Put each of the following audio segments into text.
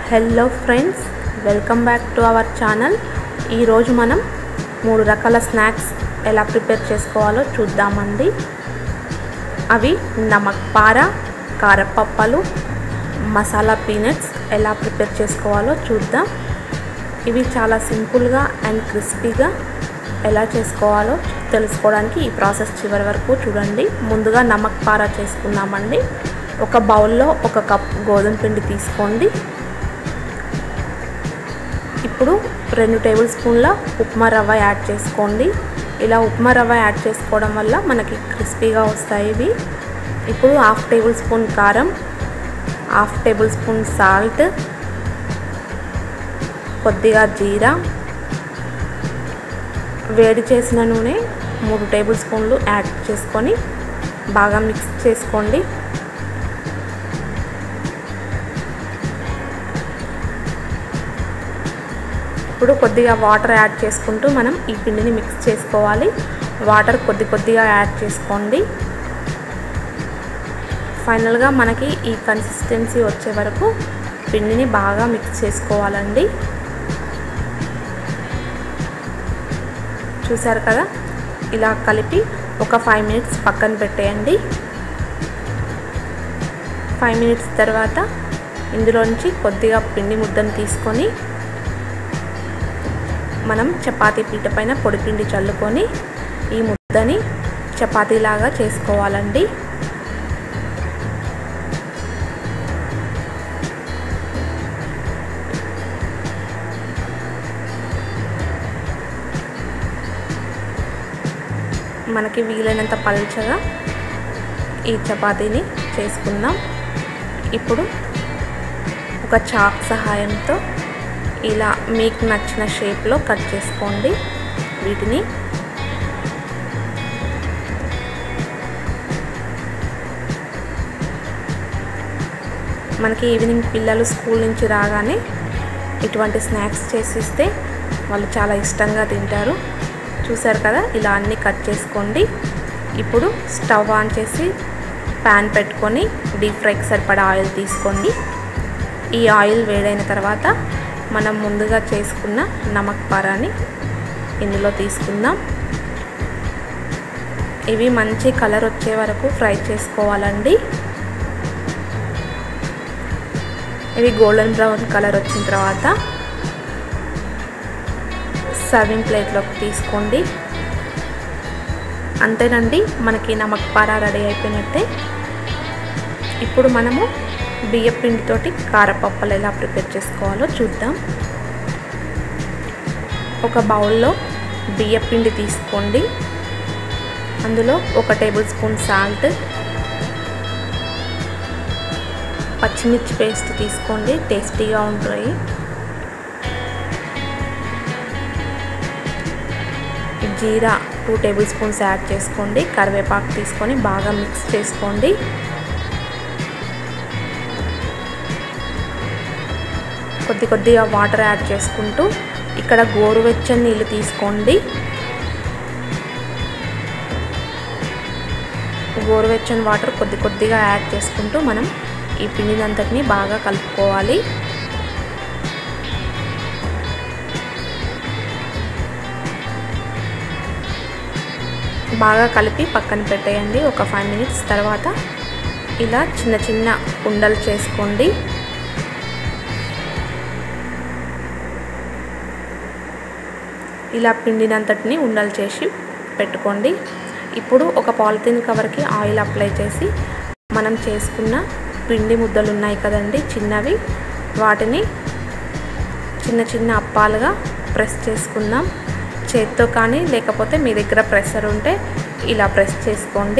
hello friends welcome back to our channel ఈరోజు మనం మూడు రకాల స్నాక్స్ ఎలా ప్రిపేర్ చేసుకోవాలో చూద్దామండి అవి నమక్ పార కారపప్పలు మసాలా పీనట్స్ ఎలా ప్రిపేర్ చేసుకోవాలో చూద్దాం ఇవి చాలా సింపుల్గా అండ్ క్రిస్పీగా ఎలా చేసుకోవాలో తెలుసుకోవడానికి ఈ ప్రాసెస్ చివరి వరకు చూడండి ముందుగా నమక్ పార చేసుకుందామండి ఒక బౌల్లో ఒక కప్ గోధుమ పిండి తీసుకోండి ఇప్పుడు రెండు టేబుల్ స్పూన్ల ఉప్మా రవ్వ యాడ్ చేసుకోండి ఇలా ఉప్మా రవ్వ యాడ్ చేసుకోవడం వల్ల మనకి క్రిస్పీగా వస్తాయి ఇవి ఇప్పుడు హాఫ్ టేబుల్ స్పూన్ కారం హాఫ్ టేబుల్ స్పూన్ సాల్ట్ కొద్దిగా జీరా వేడి చేసిన నూనె మూడు టేబుల్ స్పూన్లు యాడ్ చేసుకొని బాగా మిక్స్ చేసుకోండి ఇప్పుడు కొద్దిగా వాటర్ యాడ్ చేసుకుంటూ మనం ఈ పిండిని మిక్స్ చేసుకోవాలి వాటర్ కొద్ది కొద్దిగా యాడ్ చేసుకోండి ఫైనల్గా మనకి ఈ కన్సిస్టెన్సీ వచ్చే వరకు పిండిని బాగా మిక్స్ చేసుకోవాలండి చూసారు కదా ఇలా కలిపి ఒక ఫైవ్ మినిట్స్ పక్కన పెట్టేయండి ఫైవ్ మినిట్స్ తర్వాత ఇందులోంచి కొద్దిగా పిండి ముద్దను తీసుకొని మనం చపాతీ పీట పైన పొడిపిండి చల్లుకొని ఈ ముద్దని చపాతీలాగా చేసుకోవాలండి మనకి వీలైనంత పల్చగా ఈ చపాతీని చేసుకుందాం ఇప్పుడు ఒక చాక్ సహాయంతో ఇలా మీకు నచ్చిన షేప్లో కట్ చేసుకోండి వీటిని మనకి ఈవినింగ్ పిల్లలు స్కూల్ నుంచి రాగానే ఇటువంటి స్నాక్స్ చేసిస్తే వాళ్ళు చాలా ఇష్టంగా తింటారు చూసారు కదా ఇలా అన్నీ కట్ చేసుకోండి ఇప్పుడు స్టవ్ ఆన్ చేసి ప్యాన్ పెట్టుకొని డీప్ ఫ్రైకి సరిపడా ఆయిల్ తీసుకోండి ఈ ఆయిల్ వేడైన తర్వాత మనం ముందుగా చేసుకున్న నమక్ పారాని ఇందులో తీసుకుందాం ఇవి మంచి కలర్ వచ్చే వరకు ఫ్రై చేసుకోవాలండి ఇవి గోల్డెన్ బ్రౌన్ కలర్ వచ్చిన తర్వాత సర్వింగ్ ప్లేట్లోకి తీసుకోండి అంతేనండి మనకి నమక్ పారా రెడీ అయిపోయినట్టే ఇప్పుడు మనము బియ్య పిండితోటి కారపప్పలు ఎలా ప్రిపేర్ చేసుకోవాలో చూద్దాం ఒక బౌల్లో బియ్య పిండి తీసుకోండి అందులో ఒక టేబుల్ స్పూన్ సాల్ట్ పచ్చిమిర్చి పేస్ట్ తీసుకోండి టేస్టీగా ఉంటాయి జీరా టూ టేబుల్ స్పూన్స్ యాడ్ చేసుకోండి కరివేపాకు తీసుకొని బాగా మిక్స్ చేసుకోండి కొద్ది కొద్దిగా వాటర్ యాడ్ చేసుకుంటూ ఇక్కడ గోరువెచ్చని నీళ్ళు తీసుకోండి గోరువెచ్చని వాటర్ కొద్ది కొద్దిగా యాడ్ చేసుకుంటూ మనం ఈ పిండినంతటిని బాగా కలుపుకోవాలి బాగా కలిపి పక్కన పెట్టేయండి ఒక ఫైవ్ మినిట్స్ తర్వాత ఇలా చిన్న చిన్న ఉండలు చేసుకోండి ఇలా పిండినంతటిని ఉండలు చేసి పెట్టుకోండి ఇప్పుడు ఒక పాలిథిన్ కవర్కి ఆయిల్ అప్లై చేసి మనం చేసుకున్న పిండి ముద్దలు ఉన్నాయి కదండి చిన్నవి వాటిని చిన్న చిన్న అప్పాలుగా ప్రెస్ చేసుకుందాం చేత్తో కానీ లేకపోతే మీ దగ్గర ప్రెషర్ ఉంటే ఇలా ప్రెస్ చేసుకోండి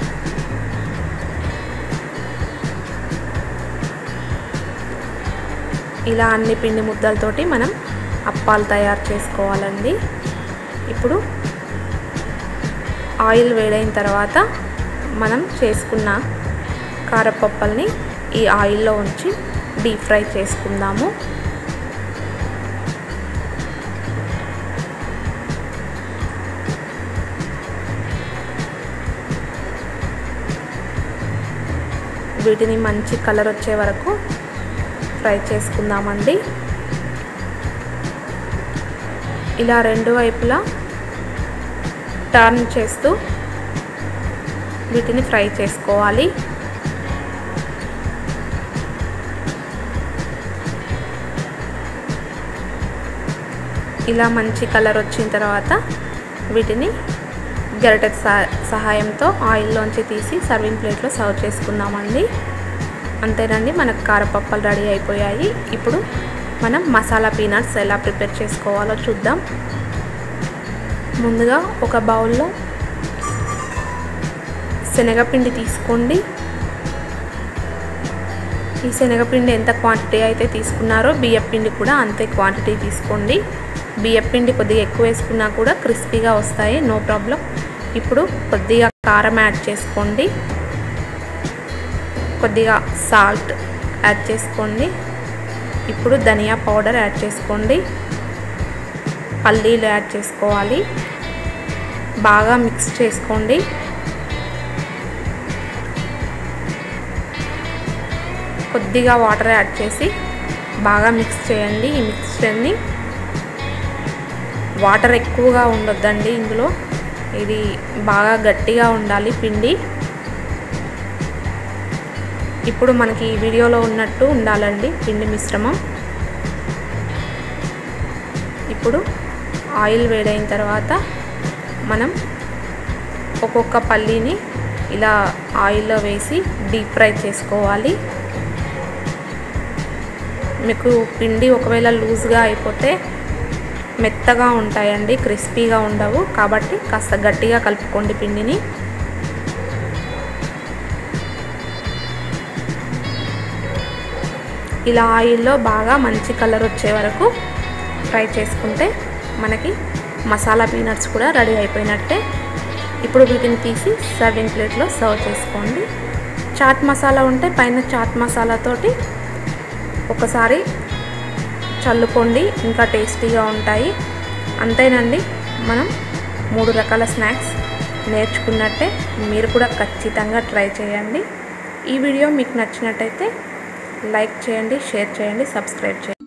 ఇలా అన్ని పిండి ముద్దలతోటి మనం అప్పాలు తయారు చేసుకోవాలండి ఇప్పుడు ఆయిల్ వేడైన తర్వాత మనం చేసుకున్న కారపప్పల్ని ఈ ఆయిల్లో ఉంచి డీప్ ఫ్రై చేసుకుందాము వీటిని మంచి కలర్ వచ్చే వరకు ఫ్రై చేసుకుందామండి ఇలా రెండు వైపులా టర్న్ చేస్తూ వీటిని ఫ్రై చేసుకోవాలి ఇలా మంచి కలర్ వచ్చిన తర్వాత వీటిని గరిటె సహాయంతో ఆయిల్లోంచి తీసి సర్వింగ్ ప్లేట్లో సర్వ్ చేసుకుందామండి అంతేనండి మనకు కారపప్పలు రెడీ అయిపోయాయి ఇప్పుడు మనం మసాలా పీనట్స్ ఎలా ప్రిపేర్ చేసుకోవాలో చూద్దాం ముందుగా ఒక బౌల్లో శనగపిండి తీసుకోండి ఈ శనగపిండి ఎంత క్వాంటిటీ అయితే తీసుకున్నారో బియ్యపిండి కూడా అంతే క్వాంటిటీ తీసుకోండి బియ్యపిండి కొద్దిగా ఎక్కువ వేసుకున్నా కూడా క్రిస్పీగా వస్తాయి నో ప్రాబ్లం ఇప్పుడు కొద్దిగా కారం యాడ్ చేసుకోండి కొద్దిగా సాల్ట్ యాడ్ చేసుకోండి ఇప్పుడు ధనియా పౌడర్ యాడ్ చేసుకోండి పల్లీలు యాడ్ చేసుకోవాలి బాగా మిక్స్ చేసుకోండి కొద్దిగా వాటర్ యాడ్ చేసి బాగా మిక్స్ చేయండి ఈ మిక్స్చర్ని వాటర్ ఎక్కువగా ఉండొద్దండి ఇందులో ఇది బాగా గట్టిగా ఉండాలి పిండి ఇప్పుడు మనకి ఈ వీడియోలో ఉన్నట్టు ఉండాలండి పిండి మిశ్రమం ఇప్పుడు ఆయిల్ వేడైన తర్వాత మనం ఒక్కొక్క పల్లీని ఇలా ఆయిల్లో వేసి డీప్ ఫ్రై చేసుకోవాలి మీకు పిండి ఒకవేళ లూజ్గా అయిపోతే మెత్తగా ఉంటాయండి క్రిస్పీగా ఉండవు కాబట్టి కాస్త గట్టిగా కలుపుకోండి పిండిని ఇలా ఆయిల్లో బాగా మంచి కలర్ వచ్చే వరకు ఫ్రై చేసుకుంటే మనకి మసాలా పీనట్స్ కూడా రెడీ అయిపోయినట్టే ఇప్పుడు వీటిని తీసి సర్వింగ్ ప్లేట్లో సర్వ్ చేసుకోండి చాట్ మసాలా ఉంటే పైన చాట్ మసాలాతోటి ఒకసారి చల్లుకోండి ఇంకా టేస్టీగా ఉంటాయి అంతేనండి మనం మూడు రకాల స్నాక్స్ నేర్చుకున్నట్టే మీరు కూడా ఖచ్చితంగా ట్రై చేయండి ఈ వీడియో మీకు నచ్చినట్టయితే లైక్ చేయండి షేర్ చేయండి సబ్స్క్రైబ్ చేయండి